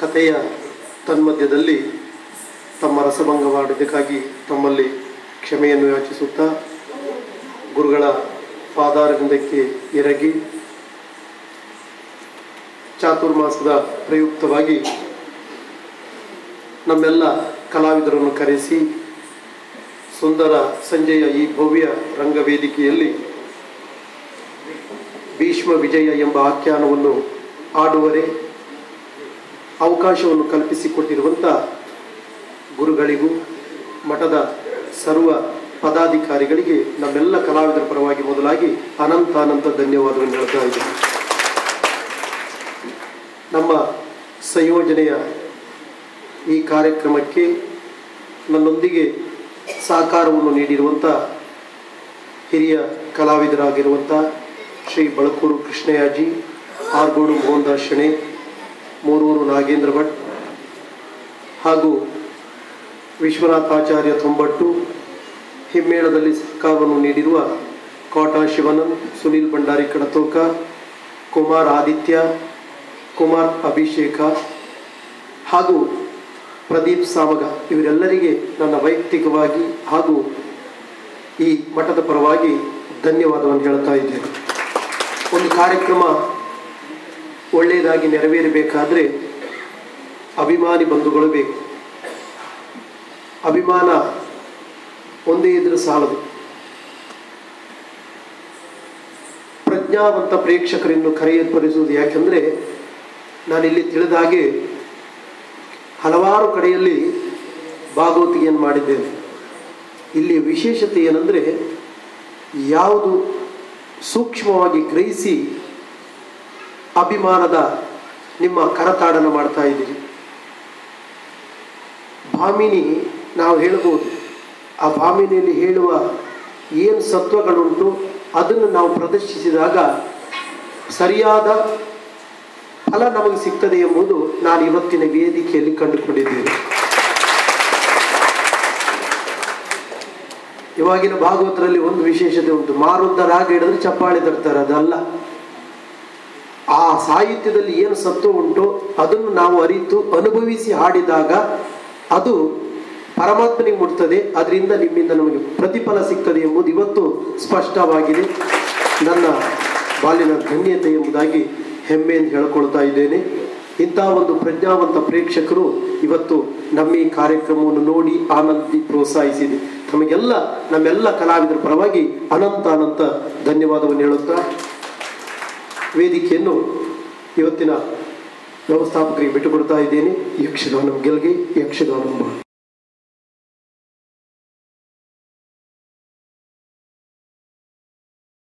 ಕಥೆಯ ತನ್ಮಧ್ಯದಲ್ಲಿ ತಮ್ಮ ರಸಭಂಗ ಮಾಡಿದ್ದಕ್ಕಾಗಿ ತಮ್ಮಲ್ಲಿ ಕ್ಷಮೆಯನ್ನು ಯಾಚಿಸುತ್ತಾ ಗುರುಗಳ ಪಾದಾರವಿಂದಕ್ಕೆ ಎರಗಿ ಚಾತುರ್ಮಾಸದ ಪ್ರಯುಕ್ತವಾಗಿ ನಮ್ಮೆಲ್ಲ ಕಲಾವಿದರನ್ನು ಕರೆಸಿ ಸುಂದರ ಸಂಜೆಯ ಈ ಭವ್ಯ ರಂಗವೇದಿಕೆಯಲ್ಲಿ ಭೀಷ್ಮ ವಿಜಯ ಎಂಬ ಆಖ್ಯಾನವನ್ನು ಆಡುವರೆ ಅವಕಾಶವನ್ನು ಕಲ್ಪಿಸಿಕೊಟ್ಟಿರುವಂಥ ಗುರುಗಳಿಗೂ ಮಠದ ಸರ್ವ ಪದಾಧಿಕಾರಿಗಳಿಗೆ ನಮ್ಮೆಲ್ಲ ಕಲಾವಿದರ ಪರವಾಗಿ ಮೊದಲಾಗಿ ಅನಂತ ಅನಂತ ಧನ್ಯವಾದಗಳನ್ನು ಹೇಳ್ತಾ ಇದ್ದೇನೆ ನಮ್ಮ ಸಂಯೋಜನೆಯ ಈ ಕಾರ್ಯಕ್ರಮಕ್ಕೆ ನನ್ನೊಂದಿಗೆ ಸಹಕಾರವನ್ನು ನೀಡಿರುವಂಥ ಹಿರಿಯ ಕಲಾವಿದರಾಗಿರುವಂಥ ಶ್ರೀ ಬಳಕೂರು ಕೃಷ್ಣಯ್ಯಾಜಿ ಆರ್ಗೋಡು ಮೋಹನ್ದಾಸ್ ಶೆಣೆ ಮೂರೂರು ನಾಗೇಂದ್ರ ಭಟ್ ಹಾಗೂ ವಿಶ್ವನಾಥಾಚಾರ್ಯ ತೊಂಬಟ್ಟು ಹಿಮ್ಮೇಳದಲ್ಲಿ ಸಹಕಾರವನ್ನು ನೀಡಿರುವ ಕೋಟ ಶಿವನಂದ್ ಸುನೀಲ್ ಭಂಡಾರಿ ಕಡತೋಕ ಕುಮಾರ್ ಆದಿತ್ಯ ಕುಮಾರ್ ಅಭಿಷೇಕ ಹಾಗೂ ಪ್ರದೀಪ್ ಸಾಮಗ ಇವರೆಲ್ಲರಿಗೆ ನನ್ನ ವೈಯಕ್ತಿಕವಾಗಿ ಹಾಗೂ ಈ ಮಠದ ಪರವಾಗಿ ಧನ್ಯವಾದವನ್ನು ಹೇಳ್ತಾ ಇದ್ದೇನೆ ಒಂದು ಕಾರ್ಯಕ್ರಮ ಒಳ್ಳೆಯದಾಗಿ ನೆರವೇರಬೇಕಾದ್ರೆ ಅಭಿಮಾನಿ ಬಂಧುಗಳು ಬೇಕು ಅಭಿಮಾನ ಒಂದೇ ಇದ್ರೆ ಸಾಲದು ಪ್ರಜ್ಞಾವಂತ ಪ್ರೇಕ್ಷಕರನ್ನು ಕರೆಯಲ್ಪಡಿಸುವುದು ಯಾಕೆಂದರೆ ನಾನಿಲ್ಲಿ ತಿಳಿದ ಹಾಗೆ ಹಲವಾರು ಕಡೆಯಲ್ಲಿ ಭಾಗವತಿಗೆಯನ್ನು ಮಾಡಿದ್ದೇನೆ ಇಲ್ಲಿ ವಿಶೇಷತೆ ಏನಂದರೆ ಯಾವುದು ಸೂಕ್ಷ್ಮವಾಗಿ ಗ್ರಹಿಸಿ ಅಭಿಮಾನದ ನಿಮ್ಮ ಕರತಾಡನ ಮಾಡ್ತಾ ಇದ್ದೀರಿ ಭಾಮಿನಿ ನಾವು ಹೇಳ್ಬೋದು ಆ ಭಾಮಿನಿಯಲ್ಲಿ ಹೇಳುವ ಏನು ಸತ್ವಗಳುಂಟು ಅದನ್ನು ನಾವು ಪ್ರದರ್ಶಿಸಿದಾಗ ಸರಿಯಾದ ಫಲ ನಮಗೆ ಸಿಗ್ತದೆ ಎಂಬುದು ನಾನು ಇವತ್ತಿನ ವೇದಿಕೆಯಲ್ಲಿ ಕಂಡುಕೊಂಡಿದ್ದೇನೆ ಇವಾಗಿನ ಭಾಗವತರಲ್ಲಿ ಒಂದು ವಿಶೇಷತೆ ಉಂಟು ಮಾರುದ್ದ ರಾಗ ಹಿಡಿದ್ರೆ ಚಪ್ಪಾಳೆ ತರ್ತಾರೆ ಅದಲ್ಲ ಆ ಸಾಹಿತ್ಯದಲ್ಲಿ ಏನು ಸತ್ವ ಉಂಟು ಅದನ್ನು ನಾವು ಅರಿತು ಅನುಭವಿಸಿ ಹಾಡಿದಾಗ ಅದು ಪರಮಾತ್ಮನಿಗೆ ಮುಟ್ತದೆ ಅದರಿಂದ ನಿಮ್ಮಿಂದ ನಮಗೆ ಪ್ರತಿಫಲ ಸಿಗ್ತದೆ ಎಂಬುದು ಇವತ್ತು ಸ್ಪಷ್ಟವಾಗಿದೆ ನನ್ನ ಬಾಲ್ಯದ ಧನ್ಯತೆ ಎಂಬುದಾಗಿ ಹೆಮ್ಮೆಯಿಂದ ಹೇಳ್ಕೊಳ್ತಾ ಇದ್ದೇನೆ ಇಂತಹ ಒಂದು ಪ್ರಜ್ಞಾವಂತ ಪ್ರೇಕ್ಷಕರು ಇವತ್ತು ನಮ್ಮ ಈ ಕಾರ್ಯಕ್ರಮವನ್ನು ನೋಡಿ ಆನಂದಿ ಪ್ರೋತ್ಸಾಹಿಸಿದೆ ನಮಗೆಲ್ಲ ನಮ್ಮೆಲ್ಲ ಕಲಾವಿದರ ಪರವಾಗಿ ಅನಂತ ಅನಂತ ಧನ್ಯವಾದವನ್ನು ಹೇಳುತ್ತಾ ವೇದಿಕೆಯನ್ನು ಇವತ್ತಿನ ವ್ಯವಸ್ಥಾಪಕರಿಗೆ ಬಿಟ್ಟುಕೊಡ್ತಾ ಇದ್ದೇನೆ ಯಕ್ಷಗಾನ ಗೆಲ್ಗೆ ಯಕ್ಷಗಾನ